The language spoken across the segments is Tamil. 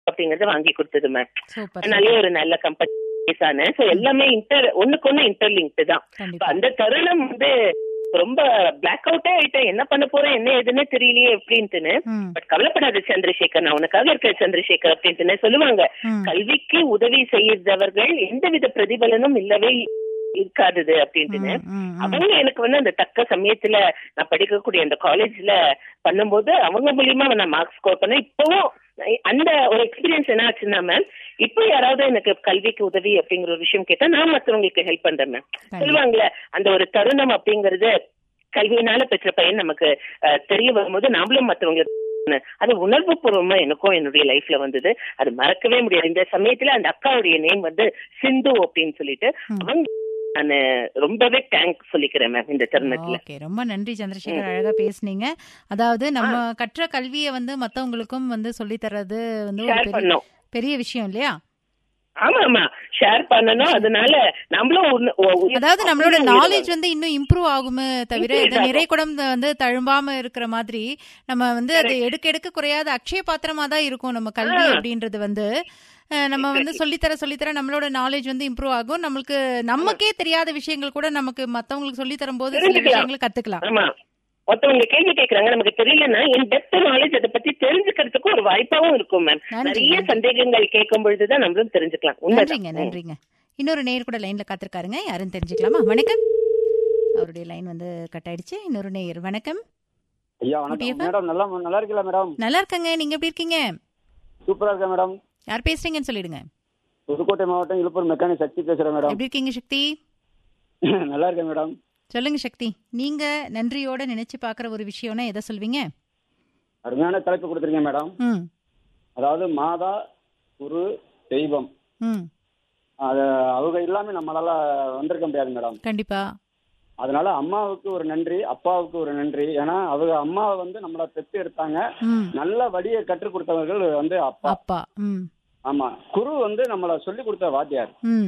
அப்படிங்கறத வாங்கி கொடுத்தது மேம் சூப்பர் அதனாலயே ஒரு நல்ல கம்பெனி ஆனேன் சோ எல்லாமே இன்டர் ஒண்ணுக்கு ஒண்ணு இன்டர்லிங்க்டு தான் இப்ப கண்டிப்பா அந்த தருணம் வந்து ரொம்ப பிளாக் அவுட்டே ஆயிட்டேன் என்ன பண்ண போறேன் என்ன எதுன்னு தெரியலையே எப்படின்ட்டுன்னு ம் பட் கவலைப்படாத சந்திரசேகர் நான் உனக்காக இருக்க சந்திரசேகர் அப்படின்ட்டு சொல்லுவாங்க ம் கல்விக்கு உதவி செய்தவர்கள் எந்தவித பிரதிபலனும் இல்லவே இருக்காதது அப்படின்ட்டுன்னு ம், ம், ம். அவங்க எனக்கு வந்து அந்த தக்க சமயத்துல நான் படிக்கக்கூடிய அந்த காலேஜ்ல பண்ணும்போது அவங்க மூலியமா நான் மார்க்ஸ் ஸ்கோர் பண்ணேன் இப்பவும் அந்த ஒரு எக்ஸ்பீரியன்ஸ் என்ன ஆச்சுன்னா மேம் இப்போ யாராவது எனக்கு கல்விக்கு உதவி அப்படிங்கிற ஒரு விஷயம் கேட்டா நான் மத்தவங்களுக்கு ஹெல்ப் பண்றேன் மேம் சொல்லுவாங்கல்ல அந்த ஒரு தருணம் அப்படிங்கறது கல்வியினால பெற்ற பையன் நமக்கு அஹ், தெரிய வரும்போது நாமளும் மத்தவங்க அது உணர்வு பூர்வமா எனக்கும் என்னுடைய லைஃப்ல வந்தது அது மறக்கவே முடியாது இந்த சமயத்துல அந்த அக்காவுடைய நேம் வந்து சிந்து அப்படின்னு சொல்லிட்டு ம். அவங்க நான் ரொம்பவே தேங்க் சொல்லிக்கிறேன் மேம் இந்த தருணத்துல ஓகே ரொம்ப நன்றி சந்திரசேகர் அழகா பேசுனீங்க அதாவது நம்ம கற்ற கல்வியை வந்து மத்தவங்களுக்கும் வந்து சொல்லி தர்றது வந்து ஒரு ஷேர் பெரிய பண்ணோம் பெரிய விஷயம் இல்லையா ஆமா ஆமா ஷேர் பண்ணணும் அதனால நம்மளும் உன்ன- ஒ- உயிர் அதாவது நம்மளோட உயிர் நாலேஜ் வந்து இன்னும் இம்ப்ரூவ் ஆகுமே தவிர Increase இந்த ஆகும். நிறை குடம் வந்து தழும்பாம இருக்கிற மாதிரி நம்ம வந்து அது எடுக்க எடுக்க குறையாத அக்ஷய பாத்திரமா தான் இருக்கும் நம்ம கல்வி ஆ. அப்படின்றது வந்து அஹ், நம்ம வந்து சொல்லித்தர சொல்லித்தர நம்மளோட நாலேஜ் வந்து இம்ப்ரூவ் ஆகும் நம்மளுக்கு நமக்கே தெரியாத விஷயங்கள் கூட நமக்கு மத்தவங்களுக்கு சொல்லி தரும்போது சில தெரிஞ்சுக்கலாம். விஷயங்களை கத்துக்கலாம் ஆமா ஒருத்தவங்க கேள்வி கேக்குறாங்க நமக்கு தெரியலன்னா என் டெப்த் நாலேஜ் அதை பத்தி தெரிஞ்சுக்கிறதுக்கு ஒரு வாய்ப்பாவும் இருக்கும் மேம் நன்றி, நிறைய நன்றி. சந்தேகங்கள் கேட்கும் பொழுதுதான் நம்மளும் தெரிஞ்சுக்கலாம் நன்றிங்க உண்மைதான் நன்றிங்க இன்னொரு நேயர் கூட லைன்ல காத்திருக்காருங்க யாருன்னு தெரிஞ்சுக்கலாமா வணக்கம் அவருடைய லைன் வந்து கட் ஆயிடுச்சு இன்னொரு நேயர் வணக்கம் ஐயா குட்டியப்பா? வணக்கம் மேடம் நல்லா நல்லா இருக்கீங்களா மேடம் நல்லா இருக்கங்க நீங்க எப்படி இருக்கீங்க சூப்பரா இருக்கேன் மேடம் யார் பேசுறீங்கன்னு சொல்லிடுங்க புதுக்கோட்டை மாவட்டம் இழுப்பூர் மெக்கானிக் சக்தி பேசுறேன் மேடம் எப்படி இருக்கீங்க சக்தி நல்லா இருக்கேன் மேடம் சொல்லுங்க சக்தி நீங்க நன்றியோட நினைச்சு பாக்குற ஒரு விஷயம்னா எதை சொல்வீங்க அருமையான தலைப்பு கொடுத்துருக்கீங்க மேடம் ம் அதாவது மாதா குரு தெய்வம் ம் அது அவங்க இல்லாம நம்மளால வந்திருக்க முடியாது மேடம் கண்டிப்பா அதனால அம்மாவுக்கு ஒரு நன்றி அப்பாவுக்கு ஒரு நன்றி ஏன்னா அவங்க அம்மா வந்து நம்மள பெற்று எடுத்தாங்க ம் நல்ல வழியை கற்றுக் கொடுத்தவர்கள் வந்து அப்பா அப்பா ம் ஆமா குரு வந்து நம்மள சொல்லி கொடுத்த வாத்தியார் ம்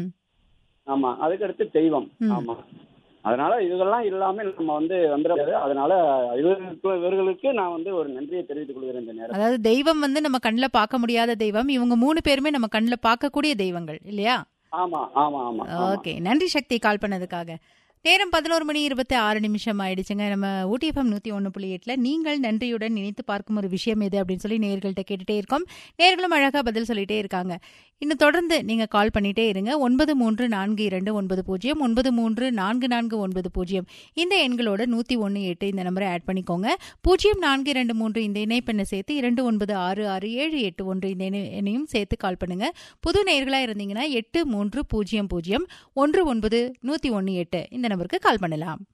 ஆமா அதுக்கு அடுத்து தெய்வம் ம். ஆமா அதனால இதெல்லாம் இல்லாம நம்ம வந்து வந்துட முடியாது அதனால இவர்களுக்கு இவர்களுக்கு நான் வந்து ஒரு நன்றியை தெரிவித்துக் கொள்கிறேன் இந்த நேரம் அதாவது தெய்வம் வந்து நம்ம கண்ணில் பார்க்க முடியாத தெய்வம் இவங்க மூணு பேருமே நம்ம கண்ணில் பார்க்கக்கூடிய தெய்வங்கள் இல்லையா ஆமா ஆமா ஆமா ஆமா. ஓகே நன்றி சக்தி கால் பண்ணதுக்காக நேரம் பதினோரு மணி இருபத்தி ஆறு நிமிஷம் ஆயிடுச்சுங்க நம்ம ஊட்டி எஃப்எம் நூத்தி ஒன்று புள்ளி எட்டுல நீங்கள் நன்றியுடன் நினைத்து பார்க்கும் ஒரு விஷயம் எது அப்படின்னு சொல்லி நேர்கள்ட்ட கேட்டுட்டே இருக்கோம் நேர்களும் அழகா பதில் சொல்லிட்டே இருக்காங்க இன்னும் தொடர்ந்து நீங்க கால் பண்ணிட்டே இருங்க ஒன்பது மூன்று நான்கு இரண்டு ஒன்பது பூஜ்ஜியம் ஒன்பது மூன்று நான்கு நான்கு ஒன்பது பூஜ்ஜியம் இந்த எண்களோட நூத்தி ஒன்று எட்டு இந்த நம்பரை ஆட் பண்ணிக்கோங்க பூஜ்ஜியம் நான்கு இரண்டு மூன்று இந்த இணைப்பெண்ணை சேர்த்து இரண்டு ஒன்பது ஆறு ஆறு ஏழு எட்டு ஒன்று இந்த இணை- எண்ணையும் சேர்த்து கால் பண்ணுங்க புது நேர்களா இருந்தீங்கன்னா எட்டு மூன்று பூஜ்ஜியம் பூஜ்ஜியம் ஒன்று ஒன்பது நூத்தி ஒன்று எட்டு இந்த நம்பருக்கு கால் பண்ணலாம்